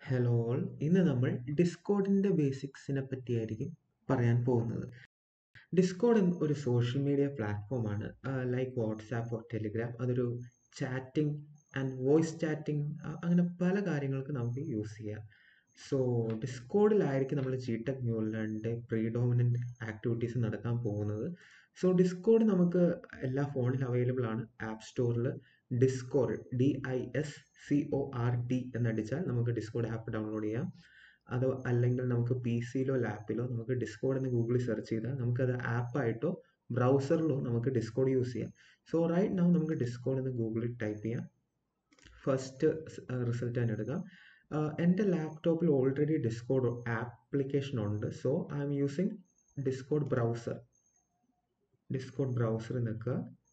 Hello all ഇന്ന് നമ്മൾ ഡിസ്കോഡിൻ്റെ ബേസിക്സിനെ പറ്റിയായിരിക്കും പറയാൻ പോകുന്നത് ഡിസ്കോഡ് ഒരു സോഷ്യൽ മീഡിയ പ്ലാറ്റ്ഫോമാണ് ലൈക്ക് വാട്സാപ്പ് ഓർ ടെലിഗ്രാം അതൊരു ചാറ്റിംഗ് ആൻഡ് വോയിസ് ചാറ്റിംഗ് അങ്ങനെ പല കാര്യങ്ങൾക്ക് നമുക്ക് യൂസ് ചെയ്യാം സോ ഡിസ്കോഡിലായിരിക്കും നമ്മൾ ജി ടെക് ന്യൂലാൻഡിൻ്റെ പ്രീഡോമിനൻ്റ് ആക്ടിവിറ്റീസ് നടക്കാൻ പോകുന്നത് സോ ഡിസ്കോഡ് നമുക്ക് എല്ലാ ഫോണിലും അവൈലബിൾ ആണ് ആപ്പ് സ്റ്റോറിൽ Discord D I S C O R T എന്നടിച്ചാൽ നമുക്ക് ഡിസ്കോഡ് ആപ്പ് ഡൗൺലോഡ് ചെയ്യാം അതോ അല്ലെങ്കിൽ നമുക്ക് പി സിയിലോ ലാപ്പിലോ നമുക്ക് ഡിസ്കോഡ് എന്ന് ഗൂഗിളിൽ സെർച്ച് ചെയ്താൽ നമുക്കത് ആപ്പായിട്ടോ ബ്രൗസറിലോ നമുക്ക് ഡിസ്കോഡ് യൂസ് ചെയ്യാം സോ റൈറ്റ് നൗ നമുക്ക് ഡിസ്കോഡ് എന്ന് ഗൂഗിളിൽ ടൈപ്പ് ചെയ്യാം ഫസ്റ്റ് റിസൾട്ട് തന്നെ എടുക്കാം എൻ്റെ ലാപ്ടോപ്പിൽ ഓൾറെഡി ഡിസ്കോഡ് ആപ്ലിക്കേഷൻ ഉണ്ട് so I'm using Discord browser Discord ബ്രൗസറിൽ നിൽക്കുക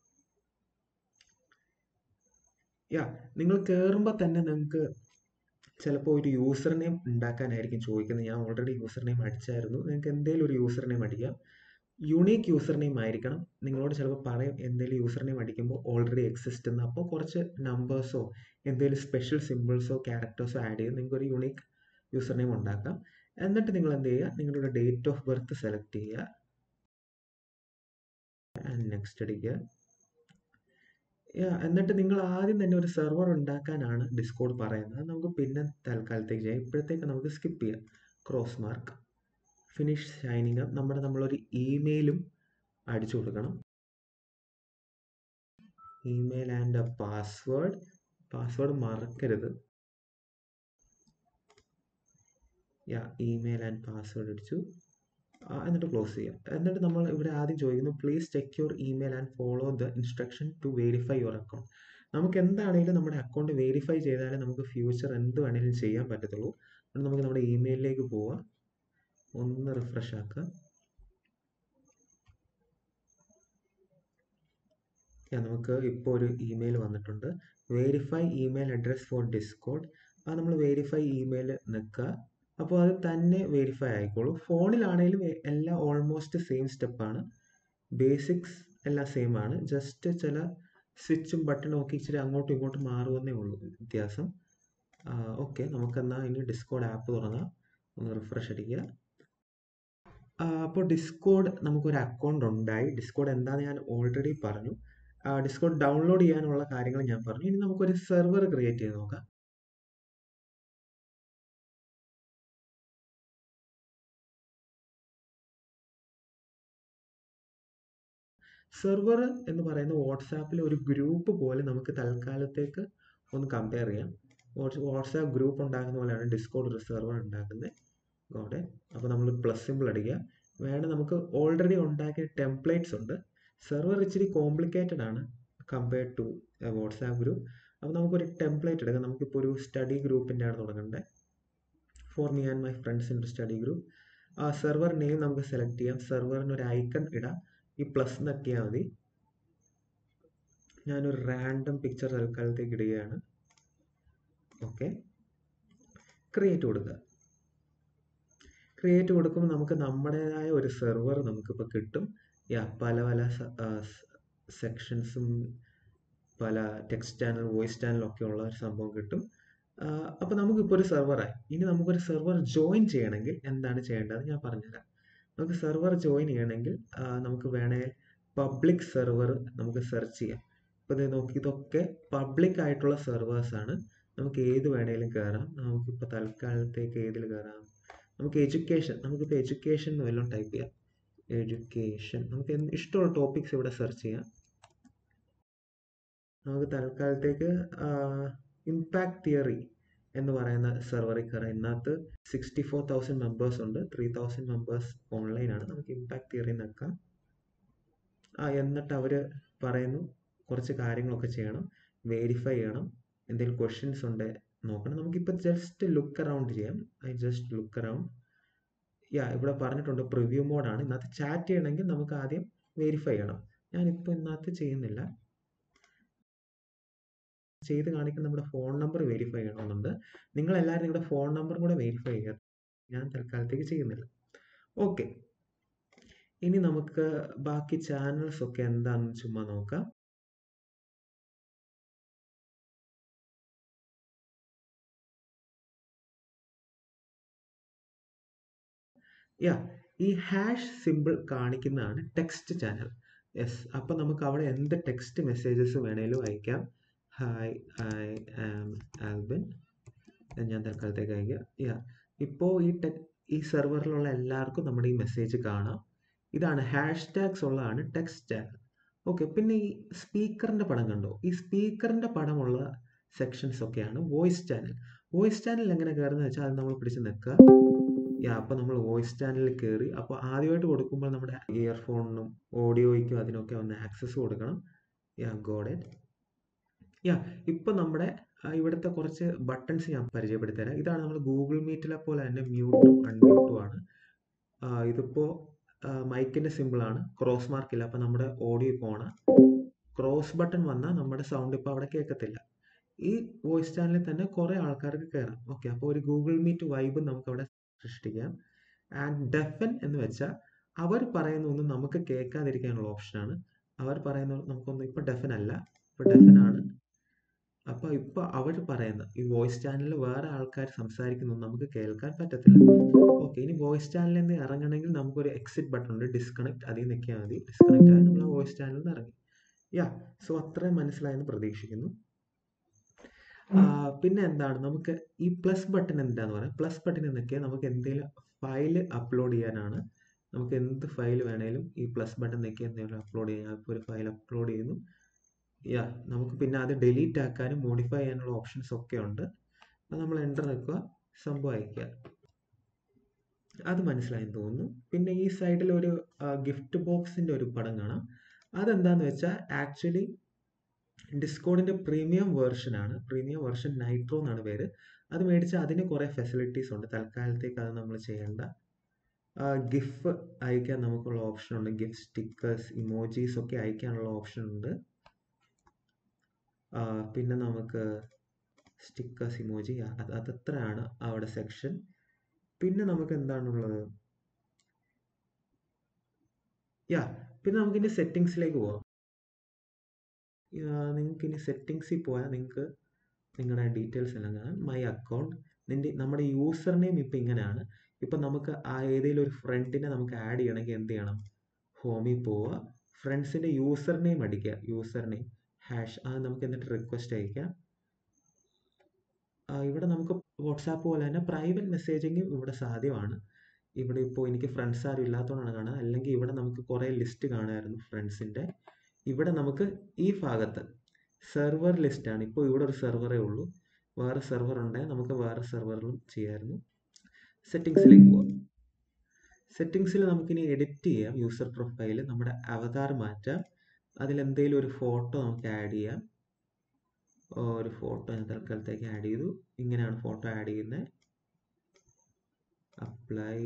യാ നിങ്ങൾ കയറുമ്പോൾ തന്നെ നിങ്ങൾക്ക് ചിലപ്പോൾ ഒരു യൂസർ നെയിം ഉണ്ടാക്കാനായിരിക്കും ചോദിക്കുന്നത് ഞാൻ ഓൾറെഡി യൂസർ നെയിം അടിച്ചായിരുന്നു നിങ്ങൾക്ക് എന്തെങ്കിലും ഒരു യൂസർ നെയിം അടിക്കാം യുണീക്ക് യൂസർ നെയിം ആയിരിക്കണം നിങ്ങളോട് ചിലപ്പോൾ പറയും എന്തെങ്കിലും യൂസർ നെയിം അടിക്കുമ്പോൾ ഓൾറെഡി എക്സിസ്റ്റ് എന്ന് അപ്പോൾ കുറച്ച് നമ്പേഴ്സോ എന്തെങ്കിലും സ്പെഷ്യൽ സിമ്പിൾസോ ക്യാരക്ടേഴ്സോ ആഡ് ചെയ്ത് നിങ്ങൾക്ക് ഒരു യുണീക്ക് യൂസർ നെയിം ഉണ്ടാക്കാം എന്നിട്ട് നിങ്ങൾ എന്ത് ചെയ്യുക നിങ്ങളുടെ ഡേറ്റ് ഓഫ് ബർത്ത് സെലക്ട് ചെയ്യുക ആൻഡ് നെക്സ്റ്റ് അടിക്കുക എന്നിട്ട് നിങ്ങൾ ആദ്യം തന്നെ ഒരു സെർവർ ഉണ്ടാക്കാനാണ് ഡിസ്കോഡ് പറയുന്നത് നമുക്ക് പിന്നെ തൽക്കാലത്തേക്ക് ചെയ്യാം ഇപ്പോഴത്തേക്ക് നമുക്ക് സ്കിപ്പ് ചെയ്യാം cross mark finish signing up നമ്മുടെ നമ്മളൊരു ഇമെയിലും അടിച്ചു കൊടുക്കണം ഇമെയിൽ ആൻഡ് പാസ്വേഡ് പാസ്വേഡ് മറക്കരുത് യാ ഇമെയിൽ ആൻഡ് പാസ്വേഡ് അടിച്ചു എന്നിട്ട് ക്ലോസ് ചെയ്യാം എന്നിട്ട് നമ്മൾ ഇവിടെ ആദ്യം ചോദിക്കുന്നു please check your email and follow the instruction to verify your account നമുക്ക് എന്താണെങ്കിലും നമ്മുടെ അക്കൗണ്ട് വെരിഫൈ ചെയ്താലേ നമുക്ക് ഫ്യൂച്ചർ എന്ത് വേണമെങ്കിലും ചെയ്യാൻ പറ്റത്തുള്ളൂ അതുകൊണ്ട് നമുക്ക് നമ്മുടെ ഇമെയിലിലേക്ക് പോവാം ഒന്ന് റിഫ്രഷ് ആക്കുക നമുക്ക് ഇപ്പോൾ ഒരു ഇമെയിൽ വന്നിട്ടുണ്ട് verify email address for Discord അത് നമ്മൾ വെരിഫൈ ഇമെയിൽ നിൽക്കുക അപ്പോൾ അത് തന്നെ വെരിഫൈ ആയിക്കോളും ഫോണിലാണെങ്കിലും എല്ലാം ഓൾമോസ്റ്റ് സെയിം സ്റ്റെപ്പാണ് ബേസിക്സ് എല്ലാം സെയിം ആണ് ജസ്റ്റ് ചില സ്വിച്ചും ബട്ടണും ഒക്കെ ഇച്ചിരി അങ്ങോട്ടും ഇങ്ങോട്ടും മാറുമെന്നേ ഉള്ളൂ വ്യത്യാസം ഓക്കെ നമുക്കെന്നാൽ ഇനി ഡിസ്കോഡ് ആപ്പ് തുറന്നാം ഒന്ന് റിഫ്രഷ് അടിക്കുക അപ്പോൾ ഡിസ്കോഡ് നമുക്കൊരു അക്കൗണ്ട് ഉണ്ടായി ഡിസ്കോഡ് എന്താണെന്ന് ഞാൻ ഓൾറെഡി പറഞ്ഞു ഡിസ്കോഡ് ഡൗൺലോഡ് ചെയ്യാനുള്ള കാര്യങ്ങൾ ഞാൻ പറഞ്ഞു ഇനി നമുക്കൊരു സെർവർ ക്രിയേറ്റ് ചെയ്ത് നോക്കാം സെർവർ എന്ന് പറയുന്ന വാട്സാപ്പിലെ ഒരു ഗ്രൂപ്പ് പോലെ നമുക്ക് തൽക്കാലത്തേക്ക് ഒന്ന് കമ്പയർ ചെയ്യാം വാട്സാപ്പ് ഗ്രൂപ്പ് ഉണ്ടാക്കുന്ന പോലെയാണ് ഡിസ്കോഡ് ഒരു സെർവർ ഉണ്ടാക്കുന്നത് ഗോടെ അപ്പോൾ നമ്മൾ പ്ലസ് സിമ്പിൾ അടിക്കുക വേണം നമുക്ക് ഓൾറെഡി ഉണ്ടാക്കിയ ടെംപ്ലേറ്റ്സ് ഉണ്ട് സെർവർ ഇച്ചിരി കോംപ്ലിക്കേറ്റഡ് ആണ് കമ്പയർഡ് ടു വാട്സാപ്പ് ഗ്രൂപ്പ് അപ്പോൾ നമുക്കൊരു ടെംപ്ലേറ്റ് എടുക്കാം നമുക്കിപ്പോൾ ഒരു സ്റ്റഡി ഗ്രൂപ്പിൻ്റെ ആണ് തുടങ്ങേണ്ടത് for me and my friends in study group ആ സെർവർ നെയിം നമുക്ക് സെലക്ട് ചെയ്യാം സെർവറിന് ഒരു ഐക്കൺ ഇടാം ഈ പ്ലസ് നക്കിയാൽ മതി ഞാനൊരു റാൻഡം പിക്ചർ തൽക്കാലത്തേക്ക് ഇടുകയാണ് ഓക്കെ ക്രിയേറ്റ് കൊടുക്കുക ക്രിയേറ്റ് കൊടുക്കുമ്പോൾ നമുക്ക് നമ്മുടേതായ ഒരു സെർവർ നമുക്കിപ്പോൾ കിട്ടും യാ പല പല സെക്ഷൻസും പല ടെക്സ്റ്റ് ചാനൽ വോയിസ് ചാനലൊക്കെ ഉള്ള ഒരു സംഭവം കിട്ടും അപ്പോൾ നമുക്കിപ്പോൾ ഒരു സെർവറായി ഇനി നമുക്കൊരു സെർവർ ജോയിൻ ചെയ്യണമെങ്കിൽ എന്താണ് ചെയ്യേണ്ടത് ഞാൻ പറഞ്ഞുതരാം നമുക്ക് സെർവർ ജോയിൻ ചെയ്യണമെങ്കിൽ നമുക്ക് വേണമെങ്കിൽ പബ്ലിക് സെർവർ നമുക്ക് സെർച്ച് ചെയ്യാം ഇപ്പോൾ ഇത് നോക്കി ഇതൊക്കെ പബ്ലിക് ആയിട്ടുള്ള സെർവേഴ്സ് ആണ് നമുക്ക് ഏത് വേണേലും കയറാം നമുക്കിപ്പോൾ തൽക്കാലത്തേക്ക് ഏതിൽ കയറാം നമുക്ക് എഡ്യൂക്കേഷൻ നമുക്കിപ്പോൾ എഡ്യൂക്കേഷൻ എന്ന് വല്ലതും ടൈപ്പ് ചെയ്യാം എഡ്യൂക്കേഷൻ നമുക്ക് ഇഷ്ടമുള്ള ടോപ്പിക്സ് ഇവിടെ സെർച്ച് ചെയ്യാം നമുക്ക് തൽക്കാലത്തേക്ക് ഇമ്പാക്ട് തിയറി എന്ന് പറയുന്ന സെർവറിൽ കയറാം ഇതിനകത്ത് സിക്സ്റ്റി ഫോർ തൗസൻഡ് മെമ്പേഴ്സ് ഉണ്ട് ത്രീ തൗസൻഡ് മെമ്പേഴ്സ് ഓൺലൈനാണ് നമുക്ക് ഇമ്പാക്ട് തിയറി നിൽക്കാം ആ എന്നിട്ട് അവർ പറയുന്നു കുറച്ച് കാര്യങ്ങളൊക്കെ ചെയ്യണം വെരിഫൈ ചെയ്യണം എന്തെങ്കിലും ക്വസ്റ്റ്യൻസ് ഉണ്ട് നോക്കണം നമുക്കിപ്പോൾ ജസ്റ്റ് ലുക്ക് അറൗണ്ട് ചെയ്യാം I just look around yeah ഇവിടെ പറഞ്ഞിട്ടുണ്ട് പ്രിവ്യൂ മോഡാണ് ഇതിനകത്ത് ചാറ്റ് ചെയ്യണമെങ്കിൽ നമുക്ക് ആദ്യം വെരിഫൈ ചെയ്യണം ഞാനിപ്പോൾ ഇതിനകത്ത് ചെയ്യുന്നില്ല ചെയ്ത് കാണിക്കുന്ന നമ്മുടെ ഫോൺ നമ്പർ വെരിഫൈ ചെയ്യണമെന്നുണ്ട് നിങ്ങളെല്ലാവരും നിങ്ങളുടെ ഫോൺ നമ്പറും കൂടെ വെരിഫൈ ചെയ്യുക ഞാൻ തൽക്കാലത്തേക്ക് ചെയ്യുന്നില്ല ഓക്കെ ഇനി നമുക്ക് ബാക്കി ചാനൽസ് ഒക്കെ എന്താണെന്ന് ചുമ്മാ നോക്കാം യാ ഈ ഹാഷ് സിമ്പിൾ കാണിക്കുന്നതാണ് ടെക്സ്റ്റ് ചാനൽ യെസ് അപ്പോൾ നമുക്ക് അവിടെ എന്ത് ടെക്സ്റ്റ് മെസ്സേജസ് വേണേലും അയക്കാം ഹായ് ഐ ആം ആൽബിൻ ഞാൻ തൽക്കാലത്തേക്ക് അയക്കുക യാ ഇപ്പോൾ ഈ ടെ ഈ സെർവറിലുള്ള എല്ലാവർക്കും നമ്മുടെ ഈ മെസ്സേജ് കാണാം ഇതാണ് ഹാഷ് ടാഗ്സ് ഉള്ളതാണ് ടെക്സ്റ്റ് ചാനൽ ഓക്കെ പിന്നെ ഈ സ്പീക്കറിൻ്റെ പടം കണ്ടോ ഈ സ്പീക്കറിൻ്റെ പടമുള്ള സെക്ഷൻസ് ഒക്കെയാണ് വോയിസ് ചാനൽ വോയിസ് ചാനൽ എങ്ങനെ കയറുന്നത് വെച്ചാൽ അത് നമ്മൾ പിടിച്ച് നിൽക്കുക യാ അപ്പോൾ നമ്മൾ വോയിസ് ചാനലിൽ കയറി അപ്പോൾ ആദ്യമായിട്ട് കൊടുക്കുമ്പോൾ നമ്മുടെ ഇയർഫോണിനും ഓഡിയോയ്ക്കും അതിനൊക്കെ ഒന്ന് ആക്സസ് കൊടുക്കണം യാ ഗോഡ് ഇറ്റ് യാ ഇപ്പോൾ നമ്മുടെ ഇവിടുത്തെ കുറച്ച് ബട്ടൺസ് ഞാൻ പരിചയപ്പെടുത്തി തരാം ഇതാണ് നമ്മൾ ഗൂഗിൾ മീറ്റിലെ പോലെ തന്നെ മ്യൂട്ടും അൺമ്യൂട്ടും ആണ് ഇതിപ്പോൾ മൈക്കിൻ്റെ സിമ്പിളാണ് ക്രോസ് മാർക്കില്ല അപ്പോൾ നമ്മുടെ ഓഡിയോ ഇപ്പോൾ ഓണാ ക്രോസ് ബട്ടൺ വന്നാൽ നമ്മുടെ സൗണ്ട് ഇപ്പോൾ അവിടെ കേൾക്കത്തില്ല ഈ വോയിസ് ചാനലിൽ തന്നെ കുറേ ആൾക്കാർക്ക് കയറാം ഓക്കെ അപ്പോൾ ഒരു ഗൂഗിൾ മീറ്റ് വൈബ് നമുക്ക് അവിടെ സൃഷ്ടിക്കാം ആൻഡ് ഡെഫൻ എന്ന് വെച്ചാൽ അവർ പറയുന്ന ഒന്നും നമുക്ക് കേൾക്കാതിരിക്കാനുള്ള ഓപ്ഷനാണ് അവർ പറയുന്ന നമുക്കൊന്നും ഇപ്പോൾ ഡെഫൻ അല്ല ഇപ്പോൾ ഡെഫൻ ആണ് അപ്പോൾ ഇപ്പോൾ അവർ പറയുന്ന ഈ വോയിസ് ചാനലിൽ വേറെ ആൾക്കാർ സംസാരിക്കുന്നൊന്നും നമുക്ക് കേൾക്കാൻ പറ്റത്തില്ല ഓക്കെ ഇനി വോയിസ് ചാനലിൽ നിന്ന് ഇറങ്ങണമെങ്കിൽ നമുക്കൊരു എക്സിറ്റ് ബട്ടൺ ഉണ്ട് ഡിസ്കണക്ട് അതിൽ നിൽക്കിയാൽ മതി ഡിസ്കണക്ട് ആയി നമ്മൾ ആ വോയിസ് ചാനലിൽ നിന്ന് ഇറങ്ങി യാ സോ അത്രയും മനസ്സിലായെന്ന് പ്രതീക്ഷിക്കുന്നു പിന്നെ എന്താണ് നമുക്ക് ഈ പ്ലസ് ബട്ടൺ എന്താന്ന് പറയാം പ്ലസ് ബട്ടൺ എന്നൊക്കെ നമുക്ക് എന്തെങ്കിലും ഫയൽ അപ്ലോഡ് ചെയ്യാനാണ് നമുക്ക് എന്ത് ഫയൽ വേണേലും ഈ പ്ലസ് ബട്ടൺ നിൽക്കി എന്തെങ്കിലും അപ്ലോഡ് ചെയ്യാം ഇപ്പോൾ ഒരു ഫയൽ അപ്ലോഡ് ചെയ്യുന്നു യാ നമുക്ക് പിന്നെ അത് ഡിലീറ്റ് ആക്കാനും മോഡിഫൈ ചെയ്യാനുള്ള ഓപ്ഷൻസ് ഒക്കെ ഉണ്ട് അത് നമ്മൾ എൻ്റർ നിൽക്കുക സംഭവം അയക്കുക അത് മനസ്സിലായെന്ന് തോന്നുന്നു പിന്നെ ഈ സൈഡിൽ ഒരു ഗിഫ്റ്റ് ബോക്സിൻ്റെ ഒരു പടം കാണാം അതെന്താന്ന് വെച്ചാൽ ആക്ച്വലി ഡിസ്കോഡിൻ്റെ പ്രീമിയം വേർഷനാണ് പ്രീമിയം വേർഷൻ നൈട്രോ എന്നാണ് പേര് അത് മേടിച്ചാൽ അതിന് കുറേ ഫെസിലിറ്റീസ് ഉണ്ട് തൽക്കാലത്തേക്ക് അത് നമ്മൾ ചെയ്യേണ്ട ഗിഫ് അയക്കാൻ നമുക്കുള്ള ഓപ്ഷൻ ഉണ്ട് ഗിഫ് സ്റ്റിക്കേഴ്സ് ഇമോജീസ് ഒക്കെ അയക്കാനുള്ള ഓപ്ഷൻ ഉണ്ട് പിന്നെ നമുക്ക് സ്റ്റിക്കേഴ്സ് ഇമോജി അത് അതത്രയാണ് അവിടെ സെക്ഷൻ പിന്നെ നമുക്ക് എന്താണുള്ളത് യാ പിന്നെ നമുക്ക് ഇനി സെറ്റിങ്സിലേക്ക് പോവാം നിങ്ങൾക്ക് ഇനി സെറ്റിങ്സിൽ പോയാൽ നിങ്ങൾക്ക് നിങ്ങളുടെ ഡീറ്റെയിൽസ് എല്ലാം കാണാം മൈ അക്കൗണ്ട് നിൻ്റെ നമ്മുടെ യൂസർ നെയിം ഇപ്പം ഇങ്ങനെയാണ് ഇപ്പം നമുക്ക് ആ ഏതെങ്കിലും ഒരു ഫ്രണ്ടിനെ നമുക്ക് ആഡ് ചെയ്യണമെങ്കിൽ എന്ത് ചെയ്യണം ഹോമിൽ പോവുക ഫ്രണ്ട്സിൻ്റെ യൂസർ നെയിം അടിക്കുക യൂസർ നെയിം ഹാഷ് അത് നമുക്ക് എന്നിട്ട് റിക്വസ്റ്റ് അയക്കാം ഇവിടെ നമുക്ക് വാട്സാപ്പ് പോലെ തന്നെ പ്രൈവറ്റ് മെസ്സേജിങ്ങും ഇവിടെ സാധ്യമാണ് ഇവിടെ ഇപ്പോൾ എനിക്ക് ഫ്രണ്ട്സ് ആരും ഇല്ലാത്തതുകൊണ്ടാണ് കാണുക അല്ലെങ്കിൽ ഇവിടെ നമുക്ക് കുറേ ലിസ്റ്റ് കാണുമായിരുന്നു ഫ്രണ്ട്സിൻ്റെ ഇവിടെ നമുക്ക് ഈ ഭാഗത്ത് സെർവർ ലിസ്റ്റാണ് ഇപ്പോൾ ഇവിടെ ഒരു സെർവറേ ഉള്ളൂ വേറെ സെർവർ ഉണ്ടെങ്കിൽ നമുക്ക് വേറെ സെർവറിലും ചെയ്യാമായിരുന്നു സെറ്റിങ്സിലേക്ക് പോവാം സെറ്റിങ്സിൽ നമുക്കിനി എഡിറ്റ് ചെയ്യാം യൂസർ പ്രൊഫൈൽ നമ്മുടെ അവതാർ മാറ്റാം അതിലെന്തെങ്കിലും ഒരു ഫോട്ടോ നമുക്ക് ആഡ് ചെയ്യാം ഒരു ഫോട്ടോ ഞാൻ തൽക്കാലത്തേക്ക് ആഡ് ചെയ്തു ഇങ്ങനെയാണ് ഫോട്ടോ ആഡ് ചെയ്യുന്നത് അപ്ലൈ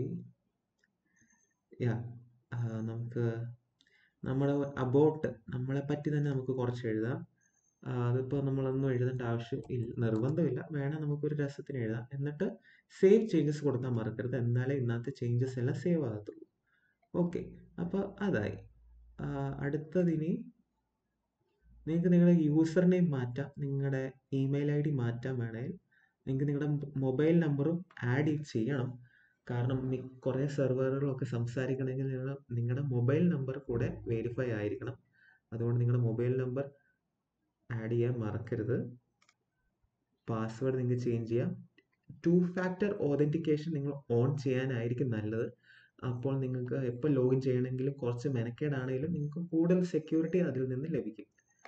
യാ നമുക്ക് നമ്മുടെ അബൌട്ട് നമ്മളെ പറ്റി തന്നെ നമുക്ക് കുറച്ച് എഴുതാം അതിപ്പോൾ നമ്മളൊന്നും എഴുതേണ്ട ആവശ്യം ഇല്ല നിർബന്ധമില്ല വേണം നമുക്കൊരു രസത്തിന് എഴുതാം എന്നിട്ട് സേവ് ചേഞ്ചസ് കൊടുത്താൽ മറക്കരുത് എന്നാലേ ഇന്നത്തെ ചേഞ്ചസ് എല്ലാം സേവ് ആകത്തുള്ളൂ ഓക്കെ അപ്പോൾ അതായി അടുത്തതിനി നിങ്ങൾക്ക് നിങ്ങളുടെ യൂസർ നെയിം മാറ്റാം നിങ്ങളുടെ ഇമെയിൽ ഐ ഡി മാറ്റാൻ വേണമെങ്കിൽ നിങ്ങൾക്ക് നിങ്ങളുടെ മൊബൈൽ നമ്പറും ആഡ് ചെയ്യണം കാരണം കുറേ സെർവറുകളൊക്കെ സംസാരിക്കണമെങ്കിൽ നിങ്ങൾ നിങ്ങളുടെ മൊബൈൽ നമ്പർ കൂടെ വെരിഫൈ ആയിരിക്കണം അതുകൊണ്ട് നിങ്ങളുടെ മൊബൈൽ നമ്പർ ആഡ് ചെയ്യാൻ മറക്കരുത് പാസ്വേഡ് നിങ്ങൾക്ക് ചേഞ്ച് ചെയ്യാം ടു ഫാക്ടർ ഓതൻറ്റിക്കേഷൻ നിങ്ങൾ ഓൺ ചെയ്യാനായിരിക്കും നല്ലത് അപ്പോൾ നിങ്ങൾക്ക് എപ്പോൾ ലോഗിൻ ചെയ്യണമെങ്കിലും കുറച്ച് മെനക്കേടാണെങ്കിലും നിങ്ങൾക്ക് കൂടുതൽ സെക്യൂരിറ്റി അതിൽ നിന്ന് ലഭിക്കും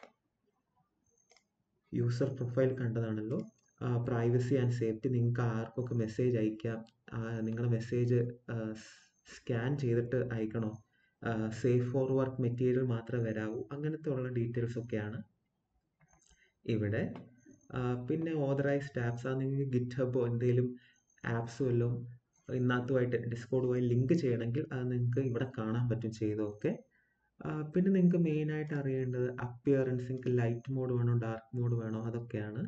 യൂസർ പ്രൊഫൈൽ കണ്ടതാണല്ലോ പ്രൈവസി ആൻഡ് സേഫ്റ്റി നിങ്ങൾക്ക് ആർക്കൊക്കെ മെസ്സേജ് അയക്കാം നിങ്ങളുടെ മെസ്സേജ് സ്കാൻ ചെയ്തിട്ട് അയക്കണോ സേഫ് ഫോർ വർക്ക് മെറ്റീരിയൽ മാത്രമേ വരാവൂ അങ്ങനത്തെ ഉള്ള ഡീറ്റെയിൽസ് ഒക്കെയാണ് ഇവിടെ പിന്നെ ഓതറൈസ്ഡ് ആപ്സ് ആ നിങ്ങൾക്ക് ഗിറ്റ് ഹബോ എന്തെങ്കിലും ആപ്സ് വല്ലതും ഇന്നത്തുമായിട്ട് ഡിസ്കോഡുമായി ലിങ്ക് ചെയ്യണമെങ്കിൽ അത് നിങ്ങൾക്ക് ഇവിടെ കാണാൻ പറ്റും ചെയ്തൊക്കെ പിന്നെ നിങ്ങൾക്ക് മെയിനായിട്ട് അറിയേണ്ടത് അപ്പിയറൻസ് നിങ്ങൾക്ക് ലൈറ്റ് മോഡ് വേണോ ഡാർക്ക് മോഡ് വേണോ അതൊക്കെയാണ്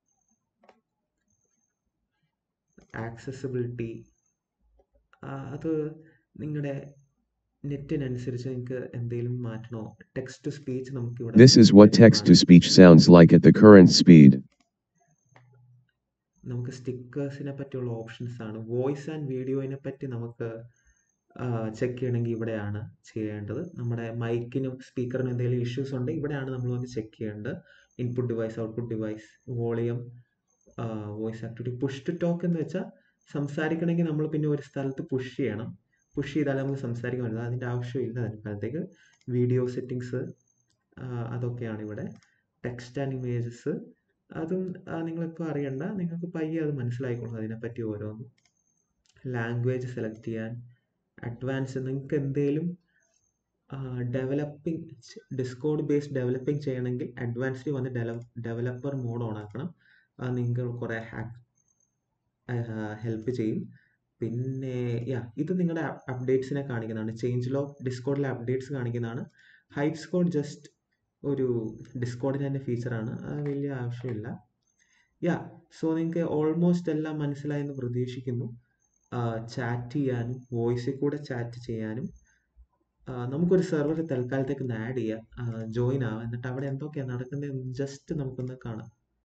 ആക്സസിബിലിറ്റി അത് നിങ്ങളുടെ നെറ്റിനനുസരിച്ച് നിങ്ങൾക്ക് എന്തെങ്കിലും മാറ്റണോ ടെക്സ്റ്റ് ടു സ്പീച്ച് നമുക്ക് ഇവിടെ This is what text to speech sounds like at the current speed. നമുക്ക് സ്റ്റിക്കേഴ്സിനെ പറ്റിയുള്ള ഓപ്ഷൻസ് ആണ് വോയിസ് ആൻഡ് വീഡിയോയിനെ പറ്റി നമുക്ക് ചെക്ക് ചെയ്യണമെങ്കിൽ ഇവിടെയാണ് ചെയ്യേണ്ടത് നമ്മുടെ മൈക്കിനും സ്പീക്കറിനും എന്തെങ്കിലും ഇഷ്യൂസ് ഉണ്ടെങ്കിൽ ഇവിടെയാണ് നമ്മൾ വന്ന് ചെക്ക് ചെയ്യേണ്ടത് input device output device volume voice activity push to talk എന്ന് വെച്ചാൽ സംസാരിക്കണമെങ്കിൽ നമ്മൾ പിന്നെ ഒരു സ്ഥലത്ത് പുഷ് ചെയ്യണം പുഷ് ചെയ്താലേ നമുക്ക് സംസാരിക്കാൻ പറ്റുന്നത് അതിൻ്റെ ആവശ്യമില്ല തൽക്കാലത്തേക്ക് വീഡിയോ സെറ്റിങ്സ് അതൊക്കെയാണ് ഇവിടെ ടെക്സ്റ്റ് ആൻഡ് ഇമേജസ് അതും നിങ്ങളിപ്പോൾ അറിയണ്ട നിങ്ങൾക്ക് പയ്യെ അത് മനസ്സിലായിക്കോളും അതിനെപ്പറ്റി ഓരോന്നും ലാംഗ്വേജ് സെലക്ട് ചെയ്യാൻ അഡ്വാൻസ് നിങ്ങൾക്ക് എന്തെങ്കിലും ഡെവലപ്പിംഗ് ഡിസ്കോഡ് ബേസ്ഡ് ഡെവലപ്പിംഗ് ചെയ്യണമെങ്കിൽ അഡ്വാൻസ്ഡ് വന്ന് ഡെവലപ്പർ മോഡ് ഓൺ ആക്കണം അത് നിങ്ങൾക്ക് കുറേ ഹാക്ക് ഹെൽപ്പ് ചെയ്യും പിന്നെ യാ ഇത് നിങ്ങളുടെ അപ്ഡേറ്റ്സിനെ കാണിക്കുന്നതാണ് ചേഞ്ച് ലോ ഡിസ്കോഡിലെ അപ്ഡേറ്റ്സ് കാണിക്കുന്നതാണ് ഹൈപ്പ് സ്കോഡ് ജസ്റ്റ് ഒരു ഡിസ്കോഡിൻ്റെ തന്നെ ഫീച്ചറാണ് അത് വലിയ ആവശ്യമില്ല യാ സോ നിങ്ങൾക്ക് ഓൾമോസ്റ്റ് എല്ലാം മനസ്സിലായെന്ന് പ്രതീക്ഷിക്കുന്നു ചാറ്റ് ചെയ്യാനും വോയിസിൽ കൂടെ ചാറ്റ് ചെയ്യാനും നമുക്കൊരു സെർവർ തൽക്കാലത്തേക്ക് ഒന്ന് ആഡ് ചെയ്യാം ജോയിൻ ആവാം എന്നിട്ട് അവിടെ എന്തൊക്കെയാണ് നടക്കുന്നതെന്ന് ജസ്റ്റ് നമുക്കൊന്ന് കാണാം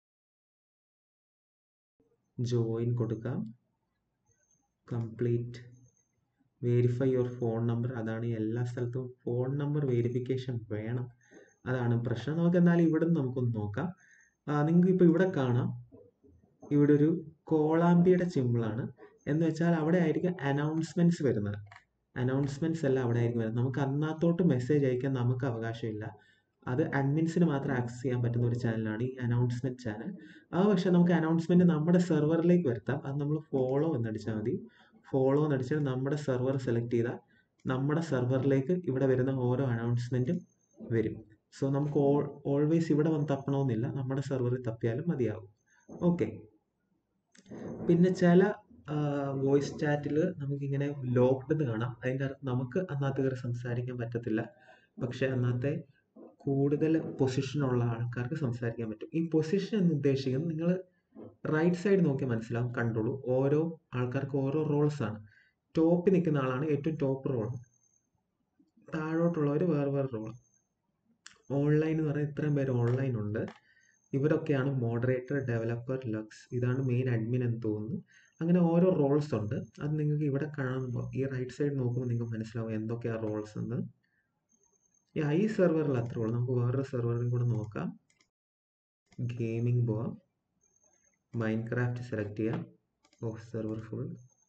ജോയിൻ കൊടുക്കാം complete verify your phone number അതാണ് എല്ലാ സ്ഥലത്തും ഫോൺ നമ്പർ വെരിഫിക്കേഷൻ വേണം അതാണ് പ്രശ്നം നമുക്ക് എന്നാലും ഇവിടെ നിന്ന് നമുക്കൊന്ന് നോക്കാം നിങ്ങൾക്ക് ഇപ്പോൾ ഇവിടെ കാണാം ഇവിടെ ഒരു കോളാമ്പിയുടെ സിമ്പിളാണ് എന്ന് വെച്ചാൽ അവിടെ ആയിരിക്കും അനൗൺസ്മെൻറ്റ്സ് വരുന്നത് അനൗൺസ്മെൻറ്റ്സ് എല്ലാം അവിടെ ആയിരിക്കും വരുന്നത് നമുക്ക് അന്നത്തോട്ട് മെസ്സേജ് അയക്കാൻ നമുക്ക് അവകാശമില്ല അത് അഡ്മിൻസിന് മാത്രം ആക്സസ് ചെയ്യാൻ പറ്റുന്ന ഒരു ചാനലാണ് ഈ അനൗൺസ്മെൻറ്റ് ചാനൽ അത് പക്ഷേ നമുക്ക് അനൗൺസ്മെൻറ്റ് നമ്മുടെ സെർവറിലേക്ക് വരുത്താം അത് നമ്മൾ ഫോളോ എന്നടിച്ചാൽ മതി ഫോളോ എന്നടിച്ചാൽ നമ്മുടെ സെർവർ സെലക്ട് ചെയ്താൽ നമ്മുടെ സെർവറിലേക്ക് ഇവിടെ വരുന്ന ഓരോ അനൗൺസ്മെൻറ്റും വരും സോ നമുക്ക് ഓൾ ഓൾവേസ് ഇവിടെ വന്ന് തപ്പണമെന്നില്ല നമ്മുടെ സെർവറിൽ തപ്പിയാലും മതിയാവും ഓക്കെ പിന്നെ ചില വോയിസ് ചാറ്റിൽ നമുക്കിങ്ങനെ ലോക്ക്ഡ് എന്ന് കാണാം അതിൻ്റെ അർത്ഥം നമുക്ക് അന്നത്തെ കയറി സംസാരിക്കാൻ പറ്റത്തില്ല പക്ഷേ അന്നത്തെ കൂടുതൽ പൊസിഷനുള്ള ആൾക്കാർക്ക് സംസാരിക്കാൻ പറ്റും ഈ പൊസിഷൻ എന്ന് ഉദ്ദേശിക്കുന്നത് നിങ്ങൾ റൈറ്റ് സൈഡ് നോക്കി മനസ്സിലാവും കണ്ടോളൂ ഓരോ ആൾക്കാർക്ക് ഓരോ റോൾസ് ആണ് ടോപ്പിൽ നിൽക്കുന്ന ആളാണ് ഏറ്റവും ടോപ്പ് റോൾ താഴോട്ടുള്ളവർ വേറെ വേറെ റോൾ ഓൺലൈൻ എന്ന് പറഞ്ഞാൽ ഇത്രയും പേര് ഓൺലൈൻ ഉണ്ട് ഇവരൊക്കെയാണ് മോഡറേറ്റർ ഡെവലപ്പർ ലക്സ് ഇതാണ് മെയിൻ അഡ്മിൻ എന്ന് തോന്നുന്നു അങ്ങനെ ഓരോ റോൾസ് ഉണ്ട് അത് നിങ്ങൾക്ക് ഇവിടെ കാണുമ്പോൾ ഈ റൈറ്റ് സൈഡ് നോക്കുമ്പോൾ നിങ്ങൾക്ക് മനസ്സിലാവും എന്തൊക്കെയാണ് റോൾസ് എന്ന് ഈ സെർവറിൽ അത്രേ ഉള്ളൂ നമുക്ക് വേറൊരു സെർവറിൽ കൂടെ നോക്കാം ഗെയിമിംഗ് പോവാം മൈൻഡ് ക്രാഫ്റ്റ് സെലക്ട് ചെയ്യാം oh server full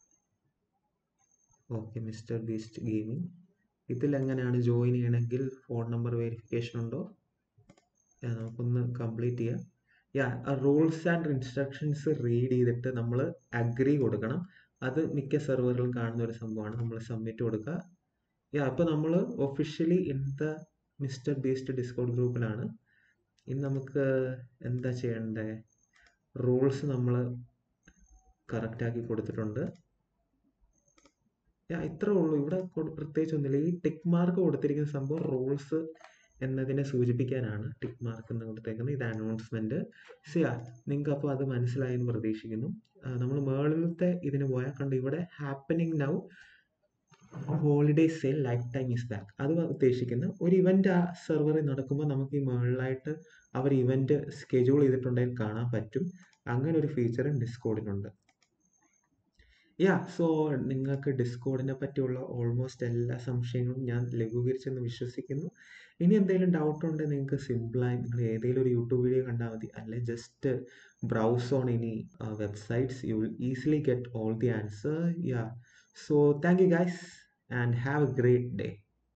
okay Mister Beast gaming ഇതിൽ എങ്ങനെയാണ് ജോയിൻ ചെയ്യണമെങ്കിൽ ഫോൺ നമ്പർ വെരിഫിക്കേഷൻ ഉണ്ടോ നമുക്കൊന്ന് കംപ്ലീറ്റ് ചെയ്യാം yeah rules and instructions read ചെയ്തിട്ട് നമ്മൾ അഗ്രി കൊടുക്കണം അത് മിക്ക സെർവറുകളും കാണുന്ന ഒരു സംഭവമാണ് നമ്മൾ സബ്മിറ്റ് കൊടുക്കുക യാ അപ്പോൾ നമ്മൾ officially in the Mister Beast Discord ഗ്രൂപ്പിലാണ് ഇനി നമുക്ക് എന്താ ചെയ്യേണ്ടത് റൂൾസ് നമ്മൾ കറക്റ്റാക്കി കൊടുത്തിട്ടുണ്ട് യാ ഇത്രേ ഉള്ളൂ ഇവിടെ പ്രത്യേകിച്ച് ഒന്നുമില്ല ഈ ടിക്ക് മാർക്ക് കൊടുത്തിരിക്കുന്ന സംഭവം റൂൾസ് എന്നതിനെ സൂചിപ്പിക്കാനാണ് ടിക്ക് മാർക്ക് എന്ന് കൊടുത്തേക്കുന്നത് ഇത് അനൗൺസ്മെന്റ് സിയാ നിങ്ങൾക്ക് അപ്പോൾ അത് മനസ്സിലായെന്ന് പ്രതീക്ഷിക്കുന്നു നമ്മൾ മേളിലത്തെ ഇതിന് പോയാൽ കണ്ട് ഇവിടെ happening now holiday sale life time is back അത് ഉദ്ദേശിക്കുന്ന ഒരു ഇവന്റ് ആ സെർവറിൽ നടക്കുമ്പോൾ നമുക്ക് ഈ മുകളിലായിട്ട് അവർ ഇവന്റ് സ്കെഡ്യൂൾ ചെയ്തിട്ടുണ്ടെങ്കിൽ കാണാൻ പറ്റും അങ്ങനെ ഒരു ഫീച്ചർ ഡിസ്കോഡിനുണ്ട് യാ സോ നിങ്ങൾക്ക് ഡിസ്കോഡിനെ പറ്റിയുള്ള ഓൾമോസ്റ്റ് എല്ലാ സംശയങ്ങളും ഞാൻ ലഘൂകരിച്ചെന്ന് വിശ്വസിക്കുന്നു ഇനി എന്തെങ്കിലും ഡൗട്ട് ഉണ്ടെങ്കിൽ നിങ്ങൾക്ക് സിമ്പിളായി നിങ്ങൾ ഏതെങ്കിലും ഒരു യൂട്യൂബ് വീഡിയോ കണ്ടാൽ മതി അല്ലെ just browse on any websites you will easily get all the answer yeah so thank you guys and have a great day